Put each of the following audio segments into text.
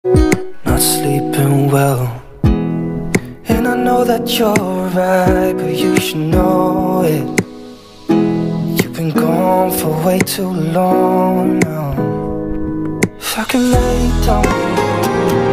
not sleeping well. And I know that you're right, but you should know it. You've been gone for way too long now. If I can lay down.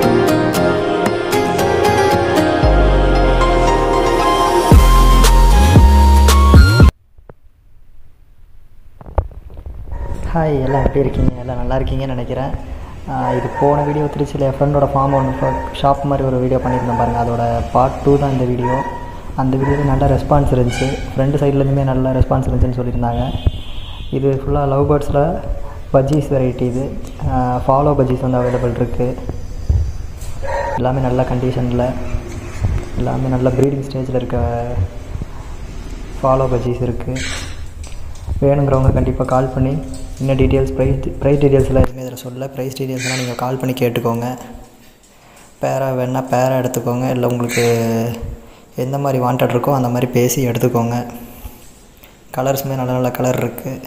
Hi எல்லாம் எப்படி இருக்கீங்க எல்லாம் நல்லா இருக்கீங்கன்னு நினைக்கிறேன் ஆஹ் இது போன video திருச்சியில் என் ஃப்ரெண்டோட ஃபார்ம் ஒன்று ஷாப் மாதிரி ஒரு வீடியோ பண்ணியிருந்தேன் பாருங்கள் அதோட பார்ட் டூ தான் இந்த வீடியோ அந்த வீடியோவில் நல்ல ரெஸ்பான்ஸ் இருந்துச்சு ஃப்ரெண்டு சைட்லேருந்துமே நல்ல ரெஸ்பான்ஸ் இருந்துச்சுன்னு சொல்லியிருந்தாங்க இது ஃபுல்லாக லவ் பேர்ட்ஸில் பஜ்ஜீஸ் வெரைட்டி இது ஃபாலோ பஜ்ஜீஸ் வந்து அவைலபிள் இருக்குது எல்லாமே நல்ல கண்டிஷனில் எல்லாமே நல்ல ப்ரீடிங் ஸ்டேஜில் இருக்க ஃபாலோ பஜ்ஜீஸ் இருக்குது வேணுங்கிறவங்க கண்டிப்பாக கால் பண்ணி இன்னும் டீட்டெயில்ஸ் ப்ரைஸ் ப்ரைஸ் டீட்டெயில்ஸ்லாம் எதுவுமே இதில் சொல்ல ப்ரைஸ் டீட்டெயில்ஸ்லாம் நீங்கள் கால் பண்ணி கேட்டுக்கோங்க பேரா வேணால் பேரா எடுத்துக்கோங்க இல்லை உங்களுக்கு எந்த மாதிரி வாண்டட் இருக்கோ அந்த மாதிரி பேசி எடுத்துக்கோங்க கலர்ஸுமே நல்ல நல்ல கலர் இருக்குது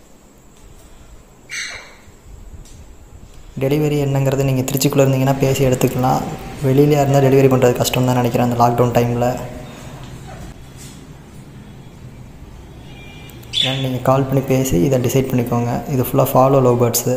டெலிவரி என்னங்கிறது நீங்கள் திருச்சிக்குள்ளே இருந்தீங்கன்னா பேசி எடுத்துக்கலாம் வெளியிலே இருந்தால் டெலிவரி பண்ணுறது கஷ்டம் தான் நினைக்கிறேன் அந்த லாக்டவுன் டைமில் ஏன்னா நீங்கள் கால் பண்ணி பேசி இதை டிசைட் பண்ணிக்கோங்க இது ஃபுல்லாக ஃபாலோ லோ பேர்ட்ஸு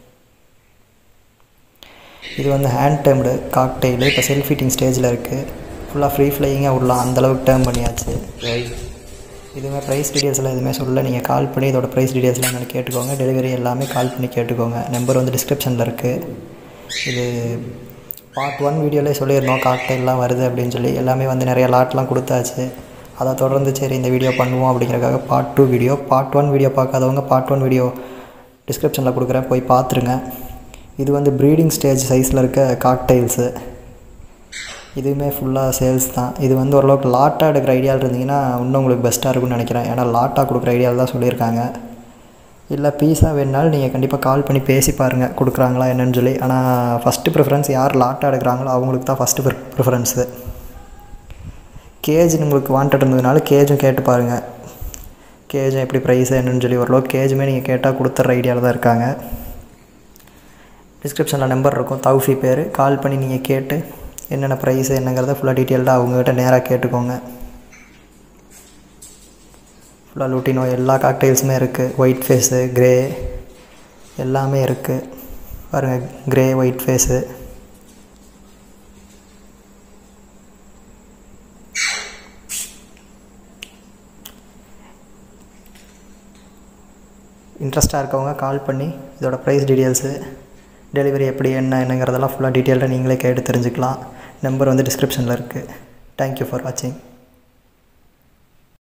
இது வந்து ஹேண்ட் டேர்ம்டு காக்டெயிலு இப்போ செல்ஃப் ஃபீட்டிங் ஸ்டேஜில் இருக்குது ஃபுல்லாக ஃப்ரீ ஃப்ளையிங்காக விடலாம் அந்தளவுக்கு டேர்ம் பண்ணியாச்சு இதுவுமே ப்ரைஸ் டீட்டெயில்ஸ்லாம் எதுவுமே சொல்லல நீங்கள் கால் பண்ணி இதோட ப்ரைஸ் டீட்டெயில்ஸ்லாம் என்னென்னு கேட்டுக்கோங்க டெலிவரி எல்லாமே கால் பண்ணி கேட்டுக்கோங்க நம்பர் வந்து டிஸ்கிரிப்ஷனில் இருக்குது இது பார்ட் ஒன் வீடியோலே சொல்லியிருந்தோம் காக்டெயிலாம் வருது அப்படின்னு சொல்லி எல்லாமே வந்து நிறைய லாட்லாம் கொடுத்தாச்சு அதை தொடர்ந்து சரி இந்த வீடியோ பண்ணுவோம் அப்படிங்கிறக்காக part two video part one video பார்க்காதவங்க பார்ட் ஒன் வீடியோ டிஸ்கிரிப்ஷனில் கொடுக்குறேன் போய் பார்த்துருங்க இது வந்து ப்ரீடிங் ஸ்டேஜ் சைஸில் இருக்க காக்டைல்ஸு இதுவுமே ஃபுல்லாக சேல்ஸ் தான் இது வந்து ஓரளவுக்கு லாட்டாக எடுக்கிற ஐடியாவில் இருந்தீங்கன்னா இன்னும் உங்களுக்கு பெஸ்ட்டாக இருக்கும்னு நினைக்கிறேன் ஏன்னா லாட்டாக கொடுக்குற ஐடியாவில் தான் சொல்லியிருக்காங்க இல்லை பீஸாக வேணுனாலும் நீங்கள் கண்டிப்பாக கால் பண்ணி பேசி பாருங்கள் கொடுக்குறாங்களா என்னன்னு சொல்லி ஆனால் ஃபஸ்ட்டு ப்ரிஃபரன்ஸ் யார் லாட்டாக எடுக்கிறாங்களோ அவங்களுக்கு தான் ஃபஸ்ட்டு ப்ரி ப்ரிஃபரன்ஸு கேஜ் உங்களுக்கு வாண்டட் இருந்ததுனால கேஜும் கேட்டு பாருங்கள் கேஜும் எப்படி ப்ரைஸ் என்னன்னு சொல்லி ஓரளவுக்கு கேஜுமே நீங்கள் கேட்டால் கொடுத்துட்ற ஐடியாவில் தான் இருக்காங்க டிஸ்கிரிப்ஷனில் நம்பர் இருக்கும் தௌஃபி பேர் கால் பண்ணி நீங்கள் கேட்டு என்னென்ன ப்ரைஸ் என்னங்கிறத ஃபுல்லாக டீட்டெயில்டாக அவங்ககிட்ட நேராக கேட்டுக்கோங்க ஃபுல்லாக லூட்டினோ எல்லா காக்டைல்ஸுமே இருக்குது ஒயிட் ஃபேஸு க்ரே எல்லாமே இருக்குது பாருங்கள் க்ரே ஒயிட் ஃபேஸு இன்ட்ரெஸ்ட்டாக இருக்கவங்க கால் பண்ணி இதோட ப்ரைஸ் டீட்டெயில்ஸு டெலிவரி எப்படி என்ன என்னங்கிறதெல்லாம் ஃபுல்லாக டீட்டெயில்டாக நீங்களே கேட்டு தெரிஞ்சுக்கலாம் நம்பர் வந்து டிஸ்கிரிப்ஷனில் இருக்குது தேங்க்யூ ஃபார் வாட்சிங்